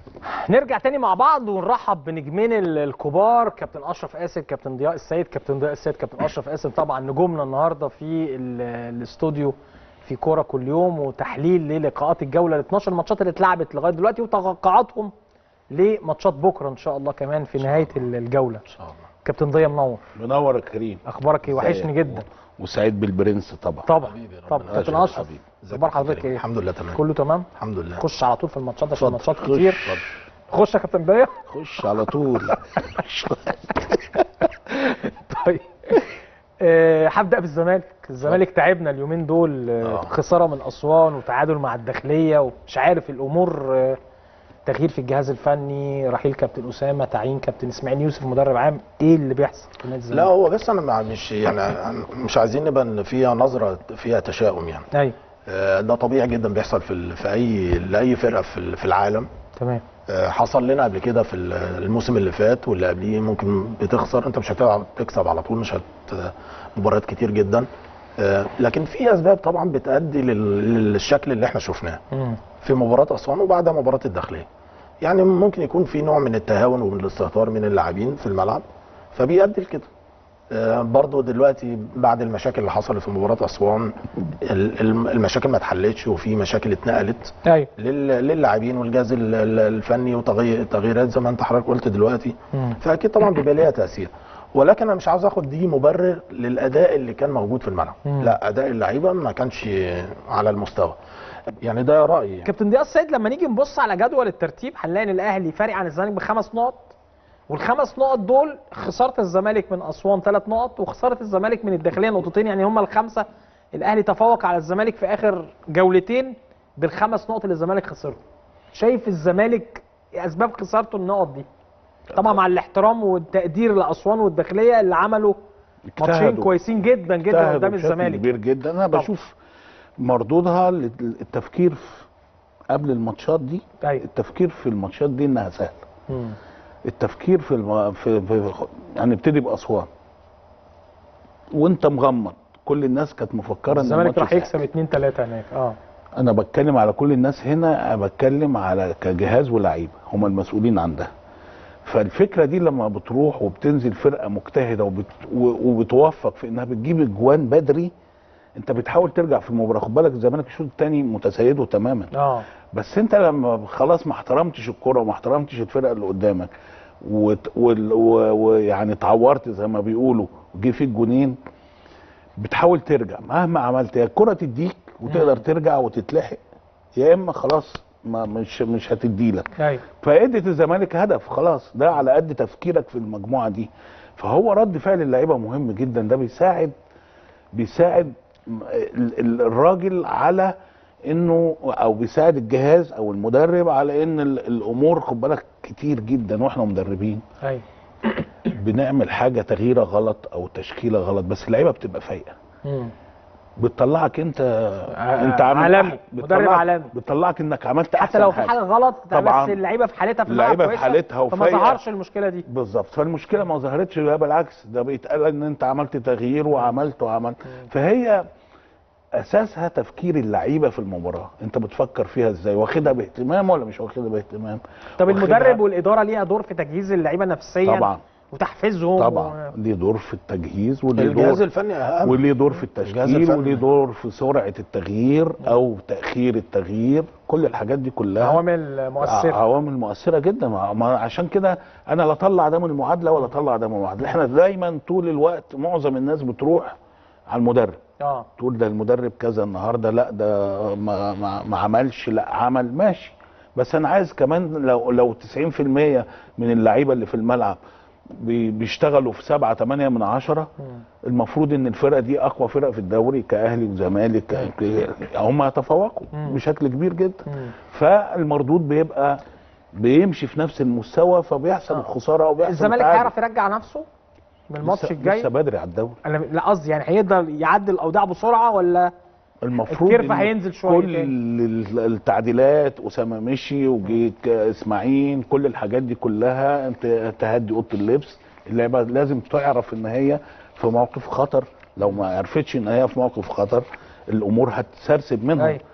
نرجع تاني مع بعض ونرحب بنجمين ال- الكبار كابتن اشرف قاسم كابتن ضياء السيد كابتن ضياء السيد كابتن اشرف قاسم طبعا نجومنا النهارده في ال- الاستوديو في كوره كل يوم وتحليل للقاءات الجوله ال 12 ماتشات اللي اتلعبت لغايه دلوقتي وتوقعاتهم لماتشات بكره ان شاء الله كمان في نهايه ال- الجوله ان شاء الله كابتن ضياء منور منور يا كريم اخبارك ايه وحشني جدا وسعيد بالبرنس طبعا طبعا حبيبي ربنا طبعا يخليك كابتن يا اشرف حبيبي. اخبار حضرتك ايه الحمد لله تمام كله تمام الحمد لله خش على طول في الماتشات عشان اتفضل. ماتشات خش. كتير اتفضل. خش يا كابتن ضياء خش على طول طيب آه، هبدا بالزمالك الزمالك تعبنا اليومين دول آه، آه. خساره من اسوان وتعادل مع الداخليه ومش عارف الامور آه، تغيير في الجهاز الفني رحيل كابتن اسامه تعيين كابتن اسماعيل يوسف مدرب عام ايه اللي بيحصل في نادي لا الزمالك هو بس انا مع- مش يعني مش عايزين نبقى ان فيها نظره فيها تشاؤم يعني ايوه آه، ده طبيعي جدا بيحصل في ال- في اي لاي فرقه في ال- في العالم تمام آه، حصل لنا قبل كده في ال- الموسم اللي فات واللي قبليه ممكن بتخسر انت مش هتلعب تكسب على طول مش هت مباريات كتير جدا آه، لكن في اسباب طبعا بتؤدي لل- للشكل اللي احنا شفناه مم. في مباراه اسوان وبعدها مباراه الداخليه يعني ممكن يكون في نوع من التهاون ومن الاستهتار من اللاعبين في الملعب فبيؤدي لكده آه، برضو دلوقتي بعد المشاكل اللي حصلت في مباراه اسوان ال- الم- المشاكل ما اتحلتش وفي مشاكل اتنقلت ايوه لل- للاعبين والجهاز ال- ال- الفني وتغييرات زي ما انت حضرتك قلت دلوقتي مم. فاكيد طبعا بيبقى ليها تاثير ولكن انا مش عاوز اخد دي مبرر للاداء اللي كان موجود في الملعب مم. لا اداء اللعيبه ما كانش على المستوى يعني ده رايي يعني. كابتن ضياء السيد لما نيجي نبص على جدول الترتيب هنلاقي ان الاهلي فارق عن الزمالك بخمس نقط والخمس نقط دول خساره الزمالك من اسوان ثلاث نقط وخساره الزمالك من الداخليه نقطتين يعني هم الخمسه الاهلي تفوق على الزمالك في اخر جولتين بالخمس نقط اللي الزمالك خسرهم شايف الزمالك إيه اسباب خسارته النقط دي طبعا مع الاحترام والتقدير لاسوان والداخليه اللي عملوا ماتشين اجتهدوا. كويسين جدا جدا اجتهدوا قدام بشكل الزمالك كبير جدا انا طبعا. بشوف مردودها للتفكير في قبل الماتشات دي ايوه التفكير في الماتشات دي انها سهله مم. التفكير في, الم... في, في يعني ابتدي باسوان وانت مغمض كل الناس كانت مفكره ان الزمالك الماتش راح سهل. يكسب 2 3 هناك اه انا بتكلم على كل الناس هنا أنا بتكلم على كجهاز ولاعيبه هم المسؤولين عن ده فالفكره دي لما بتروح وبتنزل فرقه مجتهده وبت... و- وبتوفق في انها بتجيب اجوان بدري انت بتحاول ترجع في المباراه خد بالك الزمالك الشوط الثاني متسيده تماما اه بس انت لما خلاص ما احترمتش الكره وما احترمتش الفرقه اللي قدامك وت- وال- و- ويعني اتعورت زي ما بيقولوا وجي فيك جونين بتحاول ترجع مهما عملت يا الكره تديك وتقدر ترجع وتتلحق يا اما خلاص ما مش مش هتديلك ايوه فادت الزمالك هدف خلاص ده على قد تفكيرك في المجموعه دي فهو رد فعل اللعيبه مهم جدا ده بيساعد بيساعد م- ال- ال- الراجل على انه او بيساعد الجهاز او المدرب على ان ال- الامور خد بالك كتير جدا واحنا مدربين ايوه بنعمل حاجه تغييره غلط او تشكيله غلط بس اللعيبه بتبقى فايقه مم. بتطلعك انت ع- انت عامل عالمي. أح- مدرب بتطلعك- عالمي. بتطلعك انك عملت حتى احسن لو في حاجه غلط طبعاً. بس اللعيبه في حالتها في الملعب اللعيبة في كويسة، حالتها فما وفايقة. ظهرش المشكله دي بالظبط فالمشكله ما ظهرتش لا بالعكس ده بيتقال ان انت عملت تغيير وعملت وعملت فهي اساسها تفكير اللعيبه في المباراه انت بتفكر فيها ازاي واخدها باهتمام ولا مش واخدها باهتمام طب واخدها- المدرب والاداره ليها دور في تجهيز اللعيبه نفسيا طبعا وتحفيزهم طبعا ليه دور في التجهيز وليه الجهاز دور الفني اهم وليه دور في الجهاز التشكيل الفني. وليه دور في سرعه التغيير او تاخير التغيير كل الحاجات دي كلها عوامل مؤثره عوامل مؤثره جدا ما ما عشان كده انا لا اطلع ده من المعادله ولا اطلع ده من المعادله احنا دايما طول الوقت معظم الناس بتروح على المدرب اه تقول ده المدرب كذا النهارده لا ده ما, ما, ما عملش لا عمل ماشي بس انا عايز كمان لو لو 90% من اللعيبه اللي في الملعب بي- بيشتغلوا في سبعة تمانية من عشرة المفروض ان الفرقه دي اقوى فرقه في الدوري كاهلي وزمالك ك- ك- هم يتفوقوا مم. بشكل كبير جدا مم. فالمردود بيبقى بيمشي في نفس المستوى فبيحصل آه. الخساره او بيحصل الزمالك التعادل. هيعرف يرجع نفسه من الماتش لسه- الجاي لسه بدري على الدوري انا لا قصدي يعني هيقدر يعدي الاوضاع بسرعه ولا المفروض الكيرف إن هينزل شوية كل تاني. ال- التعديلات اسامه مشي وجيك اسماعيل كل الحاجات دي كلها انت تهدي اوضه اللبس اللعبه لازم تعرف ان هي في موقف خطر لو ما عرفتش ان هي في موقف خطر الامور هتسرسب منهم أيوة.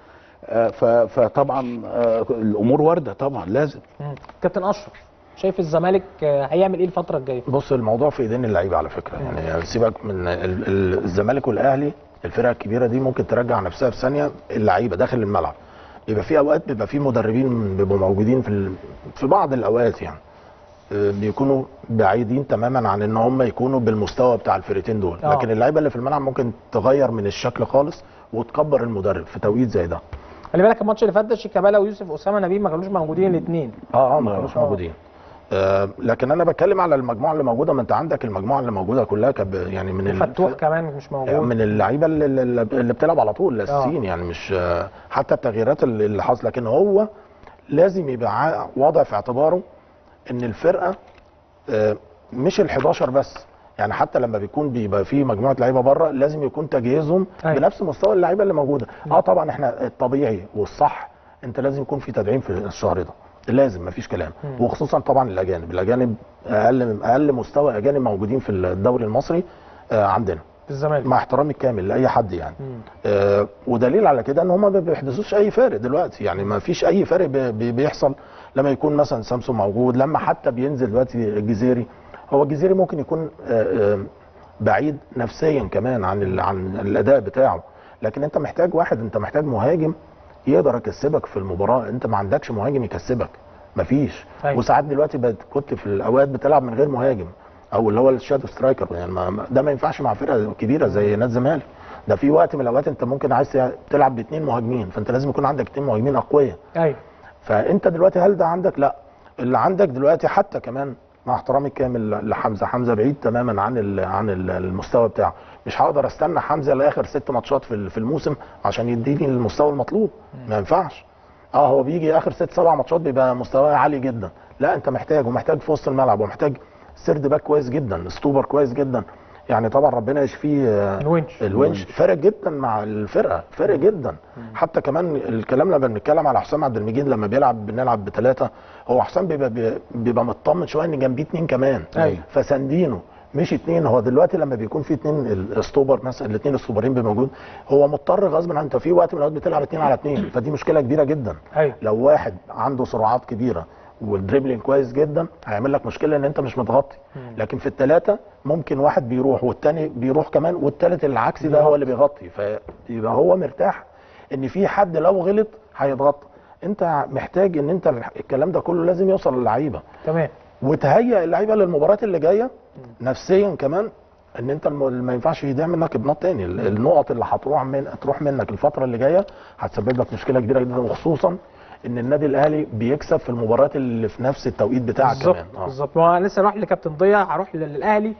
آه، ف- فطبعا آه، الامور وارده طبعا لازم مم. كابتن اشرف شايف الزمالك آه، هيعمل ايه الفتره الجايه بص الموضوع في ايدين اللعيبه على فكره يعني سيبك من ال- ال- الزمالك والاهلي الفرق الكبيره دي ممكن ترجع نفسها في ثانيه اللعيبه داخل الملعب بيبقى في اوقات بيبقى في مدربين بيبقوا موجودين في ال- في بعض الاوقات يعني آه، بيكونوا بعيدين تماما عن ان هم يكونوا بالمستوى بتاع الفرقتين دول آه. لكن اللعيبه اللي في الملعب ممكن تغير من الشكل خالص وتكبر المدرب في توقيت زي ده خلي بالك الماتش اللي فات ده شيكابالا ويوسف اسامه نبيل ما كانوش موجودين الاثنين اه اه ما كانوش آه. موجودين آه لكن انا بتكلم على المجموعه اللي موجوده ما انت عندك المجموعه اللي موجوده كلها كب يعني من ال- فتوح كمان مش موجود من اللعيبه اللي, اللي اللي بتلعب على طول الاساسيين يعني مش آه، حتى التغييرات اللي اللي حصلت لكن هو لازم يبقى عا- واضع في اعتباره ان الفرقه آه، مش ال 11 بس يعني حتى لما بيكون بيبقى في مجموعه لعيبه بره لازم يكون تجهيزهم أيوة. بنفس مستوى اللعيبه اللي موجوده اه طبعا احنا الطبيعي والصح انت لازم يكون في تدعيم في الشهر ده لازم مفيش كلام وخصوصا طبعا الاجانب الاجانب اقل اقل مستوى اجانب موجودين في الدوري المصري آه، عندنا في الزمالك مع احترامي الكامل لاي حد يعني مم. آه ودليل على كده ان هم ما بيحدثوش اي فارق دلوقتي يعني ما فيش اي فارق بي- بي- بيحصل لما يكون مثلا سامسون موجود لما حتى بينزل دلوقتي الجزيري هو الجزيري ممكن يكون آه آه بعيد نفسيا كمان عن ال- عن الاداء بتاعه لكن انت محتاج واحد انت محتاج مهاجم يقدر يكسبك في المباراه انت ما عندكش مهاجم يكسبك مفيش أيوة. وساعات دلوقتي بقت كنت في الاوقات بتلعب من غير مهاجم او اللي هو الشادو سترايكر يعني ما ما- ده ما ينفعش مع فرقه كبيره زي نادي الزمالك ده في وقت من الاوقات انت ممكن عايز تلعب باثنين مهاجمين فانت لازم يكون عندك اثنين مهاجمين اقوياء ايوه فانت دلوقتي هل ده عندك لا اللي عندك دلوقتي حتى كمان مع احترامي الكامل لحمزه حمزه بعيد تماما عن ال- عن ال- المستوى بتاعه مش هقدر استنى حمزه لاخر ست ماتشات في ال- في الموسم عشان يديني المستوى المطلوب ما ينفعش اه هو بيجي اخر ست سبع ماتشات بيبقى مستواه عالي جدا لا انت محتاج ومحتاج في وسط الملعب ومحتاج سيرد باك كويس جدا ستوبر كويس جدا يعني طبعا ربنا يشفيه آه، الونش الونش فارق جدا مع الفرقه فارق جدا حتى كمان الكلام لما بنتكلم على حسام عبد المجيد لما بيلعب بنلعب بثلاثه هو حسام بيبقى بيبقى مطمن شويه ان جنبيه اتنين كمان أيوة. فساندينه مش اتنين هو دلوقتي لما بيكون في اتنين الستوبر مثلا الاثنين الستوبرين موجود هو مضطر غصب عنه انت في وقت من الاوقات بتلعب اتنين على اتنين فدي مشكله كبيره جدا ايوه لو واحد عنده سرعات كبيره والدريبلينج كويس جدا هيعمل لك مشكله ان انت مش متغطي لكن في الثلاثه ممكن واحد بيروح والتاني بيروح كمان والثالث العكسي ده هو اللي بيغطي فيبقى هو مرتاح ان في حد لو غلط هيتغطى انت محتاج ان انت الكلام ده كله لازم يوصل للعيبه تمام وتهيئ اللعيبه للمباريات اللي جايه نفسيا كمان ان انت الم- ما ينفعش يضيع منك ابناط تاني ال- النقط اللي هتروح من تروح منك الفتره اللي جايه هتسبب لك مشكله كبيره جدا وخصوصا ان النادي الاهلي بيكسب في المباريات اللي في نفس التوقيت بتاعك بالظبط كمان اه بالظبط ما انا لسه رايح لكابتن ضياء هروح لل- للاهلي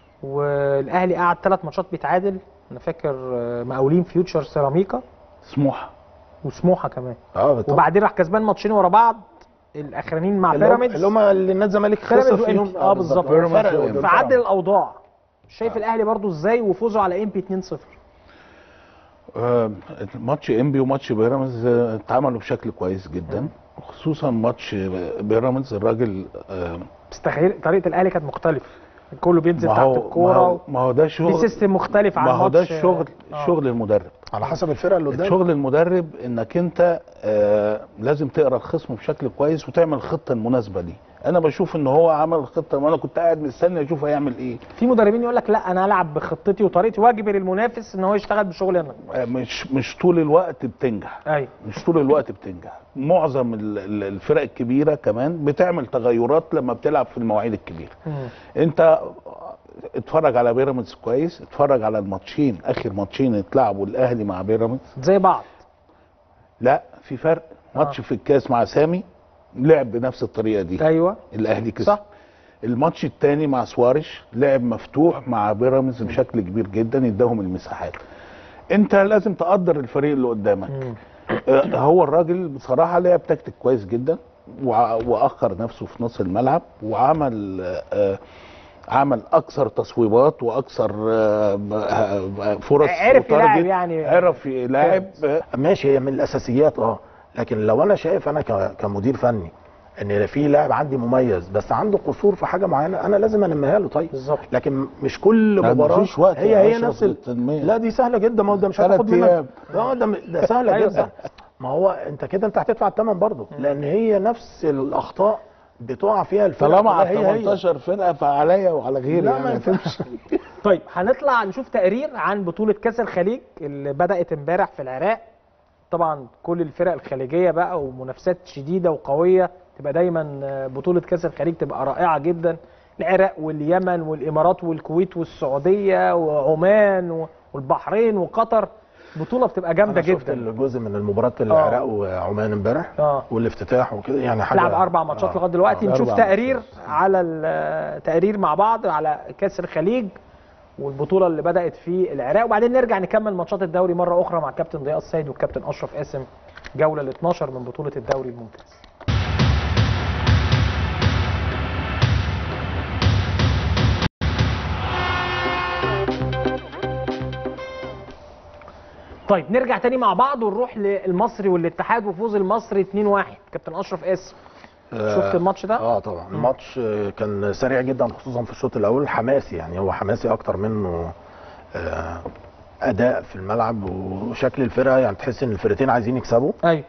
والاهلي قعد ثلاث ماتشات بيتعادل انا فاكر آه، مقاولين فيوتشر سيراميكا سموحه وسموحه كمان اه بالطبع. وبعدين راح كسبان ماتشين ورا بعض الاخرانيين مع اللي هم- بيراميدز اللي هم اللي نادي الزمالك خسر بيراميدز فيهم وإنبي. اه بالظبط فرق بيراميدز قدام فعدل فرق. الاوضاع شايف الاهلي برضو ازاي وفوزه على ام بي 2-0 آه، ماتش انبي وماتش بيراميدز آه، اتعملوا بشكل كويس جدا خصوصا ماتش بيراميدز الراجل آه، بس تغيير طريقه الاهلي كانت مختلفه كله بينزل ما تحت هو ما الكوره هو, ما هو ده في شغل سيستم مختلف عن ما هو ده ماتش- الشغل آه. شغل المدرب على حسب الفرقه اللي قدام شغل المدرب انك انت آه لازم تقرا الخصم بشكل كويس وتعمل الخطه المناسبه ليه انا بشوف ان هو عمل الخطه وانا كنت قاعد مستني اشوف هيعمل ايه في مدربين يقول لك لا انا العب بخطتي وطريقتي واجبر المنافس ان هو يشتغل بشغلي انا آه مش مش طول الوقت بتنجح ايوه مش طول الوقت بتنجح معظم ال- ال- الفرق الكبيره كمان بتعمل تغيرات لما بتلعب في المواعيد الكبيره انت اتفرج على بيراميدز كويس اتفرج على الماتشين اخر ماتشين اتلعبوا الاهلي مع بيراميدز زي بعض لا في فرق ماتش آه. في الكاس مع سامي لعب بنفس الطريقه دي ايوه الاهلي كسب صح. الماتش الثاني مع سوارش لعب مفتوح مع بيراميدز بشكل كبير جدا اداهم المساحات انت لازم تقدر الفريق اللي قدامك مم. آه، هو الراجل بصراحه لعب تكتيك كويس جدا وع- واخر نفسه في نص الملعب وعمل آه، عمل اكثر تصويبات واكثر آه، آه، فرص عرف وتارجت. يلاعب يعني. عرف يلاعب آه، ماشي هي من الاساسيات اه لكن لو انا شايف انا ك- كمدير فني ان في لاعب عندي مميز بس عنده قصور في حاجه معينه انا لازم انميها له طيب بالظبط لكن مش كل لا، مباراه مفيش وقت هي يا هي أشرف نفس ال... للتنمية. لا دي سهله جدا ما هو ده مش تلات هتاخد منك أيام. اه ده ده سهله أيوة جدا صح. ما هو انت كده انت هتدفع الثمن برضه لان هي نفس الاخطاء بتقع فيها الفرق طالما كلها على هي هي 18 فرقه فعليا وعلى غيري لا، يعني ما ينفعش. طيب هنطلع نشوف تقرير عن بطولة كأس الخليج اللي بدأت امبارح في العراق طبعا كل الفرق الخليجية بقى ومنافسات شديدة وقوية تبقى دايما آه، بطولة كأس الخليج تبقى رائعة جدا العراق واليمن والإمارات والكويت والسعودية وعمان و- والبحرين وقطر بطولة بتبقى جامدة انا شفت جدا الجزء من المباراه العراق وعمان امبارح اه والافتتاح وكده يعني حاجه لعب اربع ماتشات آه. لغايه دلوقتي آه، نشوف أربع تقرير ماتشات. على ال- تقرير مع بعض على كاس الخليج والبطوله اللي بدات في العراق وبعدين نرجع نكمل ماتشات الدوري مره اخرى مع كابتن ضياء السيد والكابتن اشرف قاسم جوله ال 12 من بطوله الدوري الممتاز طيب نرجع تاني مع بعض ونروح للمصري والاتحاد وفوز المصري 2-1 كابتن اشرف قاسم شفت الماتش ده؟ اه طبعا الماتش آه، كان سريع جدا خصوصا في الشوط الاول حماسي يعني هو حماسي اكتر منه آه، اداء في الملعب وشكل الفرقه يعني تحس ان الفرقتين عايزين يكسبوا ايوه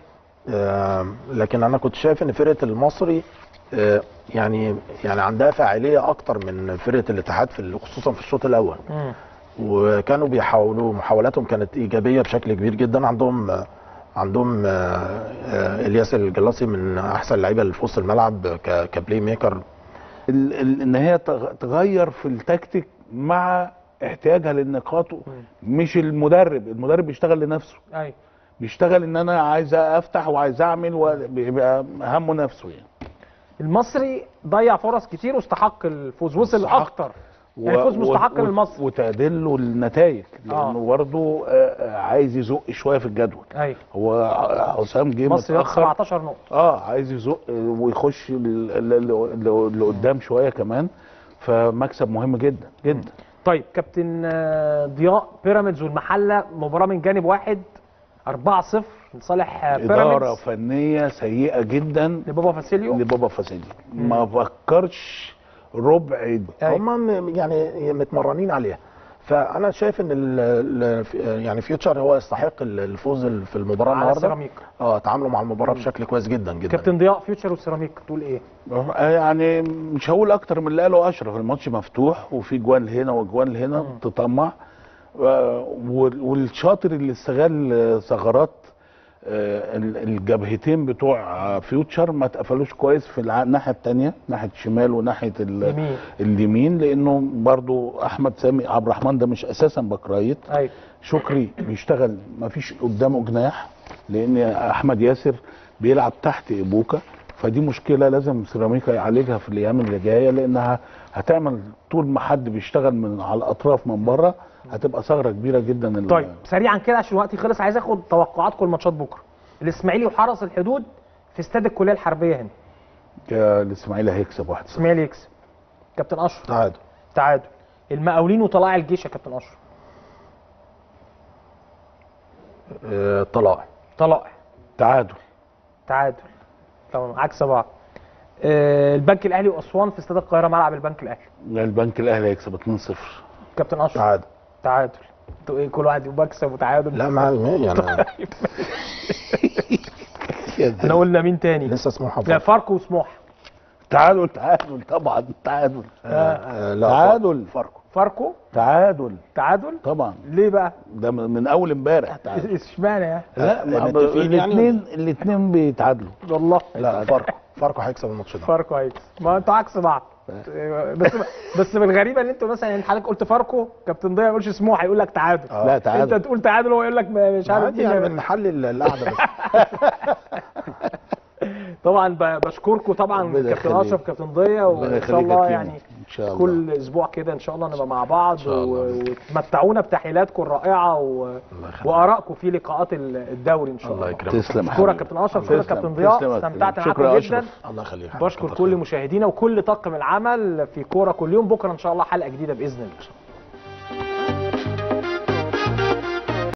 آه، لكن انا كنت شايف ان فرقه المصري آه، يعني يعني عندها فاعليه اكتر من فرقه الاتحاد في ال- خصوصا في الشوط الاول مم. وكانوا بيحاولوا محاولاتهم كانت ايجابيه بشكل كبير جدا عندهم آه، عندهم آه، آه، الياس الجلاصي من احسن اللعيبه اللي في وسط الملعب ك- كبلاي ميكر ال- ال- ان هي تغ- تغير في التكتيك مع احتياجها للنقاط مش المدرب المدرب بيشتغل لنفسه ايوه بيشتغل ان انا عايز افتح وعايز اعمل وبيبقى همه نفسه يعني المصري ضيع فرص كتير واستحق الفوز وصل استحق. اكتر يعني فوز مستحق و- للمصري وتعدل له النتائج آه. لانه برضه آه، آه، عايز يزق شويه في الجدول ايوه هو ع- حسام جه مصر ياخد متاخر 17 نقطه اه عايز يزق ويخش ال- ال- ال- لقدام شويه كمان فمكسب مهم جدا جدا طيب كابتن آه، ضياء بيراميدز والمحله مباراه من جانب واحد 4-0 لصالح آه، اداره بيراميدز فنيه سيئه جدا لبابا فاسيليو لبابا فاسيلي ما فكرش ربع أيوة. هم يعني متمرنين عليها فانا شايف ان ال ال يعني فيوتشر هو يستحق الفوز في المباراه على النهارده السيراميك اه تعاملوا مع المباراه بشكل كويس جدا جدا كابتن ضياء فيوتشر والسيراميك تقول ايه؟ يعني مش هقول اكتر من اللي قاله اشرف الماتش مفتوح وفي جوان هنا وجوان هنا تطمع و- وال- والشاطر اللي استغل ثغرات آه، ال- الجبهتين بتوع آه، فيوتشر ما اتقفلوش كويس في الع- الناحيه الثانيه ناحيه الشمال وناحيه ال- يمين. اليمين لانه برضو احمد سامي عبد الرحمن ده مش اساسا باك رايت ايوه شكري بيشتغل ما فيش قدامه جناح لان احمد ياسر بيلعب تحت ابوكا فدي مشكله لازم سيراميكا يعالجها في الايام اللي جايه لانها هتعمل طول ما حد بيشتغل من على الاطراف من بره هتبقى ثغره كبيره جدا ال- طيب سريعا كده عشان وقتي خلص عايز اخد توقعاتكم لماتشات بكره الاسماعيلي وحرس الحدود في استاد الكليه الحربيه هنا يا الاسماعيلي هيكسب 1-0 الاسماعيلي يكسب كابتن اشرف تعادل تعادل المقاولين وطلائع الجيش يا كابتن اشرف آه، طلائع طلائع تعادل تعادل تمام عكس بعض آه، البنك الاهلي واسوان في استاد القاهره ملعب البنك الاهلي البنك الاهلي هيكسب 2-0 كابتن اشرف تعادل تعادل انتوا ايه كل واحد بكسب وتعادل لا ما يعني احنا قلنا مين تاني لسه سموحه لا فاركو وسموحه تعادل تعادل طبعا تعادل آه، آه، لا تعادل فاركو فاركو تعادل تعادل طبعا ليه بقى؟ ده من من اول امبارح تعادل اشمعنى يعني؟ لا متفقين يعني؟ الاثنين الاثنين بيتعادلوا والله لا فاركو فاركو هيكسب الماتش ده فاركو هيكسب ما انتوا عكس بعض بس بس من الغريبه ان انتوا مثلا يعني حضرتك قلت فاركو كابتن ضياء ما يقولش سموحه يقول لك تعادل آه. لا تعادل انت تقول تعادل وهو يقول لك مش عارف عادي يعني ايه بنحلل القعده بس طبعا ب- بشكركم طبعا ربنا كابتن يخليك. اشرف كابتن ضياء ربنا وان شاء يخليك يا الله كيمو. يعني ان شاء الله كل اسبوع كده ان شاء الله نبقى مع بعض شاء الله. و- وتمتعونا بتحليلاتكم الرائعه و... الله يخليك. وارائكم في لقاءات ال- الدوري ان شاء الله الله يكرمك تسلم اشكرك حبيبي. كابتن اشرف اشكرك تسلم. كابتن ضياء تسلم يا استمتعت كريم. معاكم شكرا يا جدا أشرف. الله يخليك بشكر كل مشاهدينا وكل طاقم العمل في كوره كل يوم بكره ان شاء الله حلقه جديده باذن الله